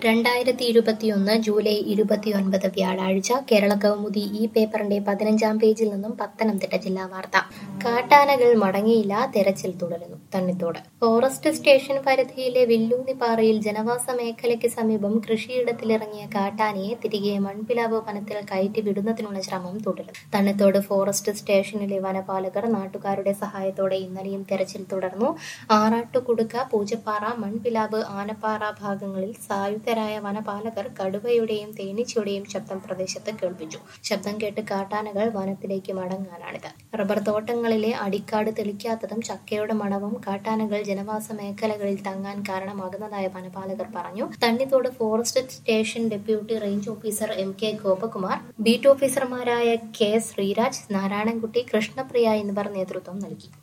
രണ്ടായിരത്തി ഇരുപത്തിയൊന്ന് ജൂലൈ ഇരുപത്തിയൊൻപത് വ്യാഴാഴ്ച കേരള കൗമുദി ഈ പേപ്പറിന്റെ പതിനഞ്ചാം പേജിൽ നിന്നും പത്തനംതിട്ട ജില്ലാ വാർത്ത കാട്ടാനകൾ മടങ്ങിയില്ല തെരച്ചിൽ തുടരുന്നു തണ്ണിത്തോട് ഫോറസ്റ്റ് സ്റ്റേഷൻ പരിധിയിലെ വില്ലൂന്നിപ്പാറയിൽ ജനവാസ മേഖലയ്ക്ക് സമീപം കൃഷിയിടത്തിലിറങ്ങിയ കാട്ടാനയെ തിരികെ മൺപിലാവ് വനത്തിൽ കയറ്റി വിടുന്നതിനുള്ള ശ്രമം തുടരുന്നു തണ്ണിത്തോട് ഫോറസ്റ്റ് സ്റ്റേഷനിലെ വനപാലകർ നാട്ടുകാരുടെ സഹായത്തോടെ ഇന്നലെയും തെരച്ചിൽ തുടർന്നു ആറാട്ടുകുടുക്ക പൂജപ്പാറ മൺപിലാവ് ആനപ്പാറ ഭാഗങ്ങളിൽ സായുധരായ വനപാലകർ കടുവയുടെയും തേനീച്ചയുടെയും ശബ്ദം പ്രദേശത്ത് കേൾപ്പിച്ചു ശബ്ദം കേട്ട് കാട്ടാനകൾ വനത്തിലേക്ക് മടങ്ങാനാണിത് റബ്ബർ തോട്ടങ്ങളിലെ അടിക്കാട് തെളിക്കാത്തതും ചക്കയുടെ മണവും കാട്ടാനകൾ ജനവാസ മേഖലകളിൽ തങ്ങാൻ കാരണമാകുന്നതായ വനപാലകർ പറഞ്ഞു Thannithode forest station deputy range officer M K Gopakumar beat ഓഫീസർമാരായ കെ ശ്രീരാജ് നാരായണൻകുട്ടി കൃഷ്ണപ്രിയ എന്നിവർ നേതൃത്വം നൽകി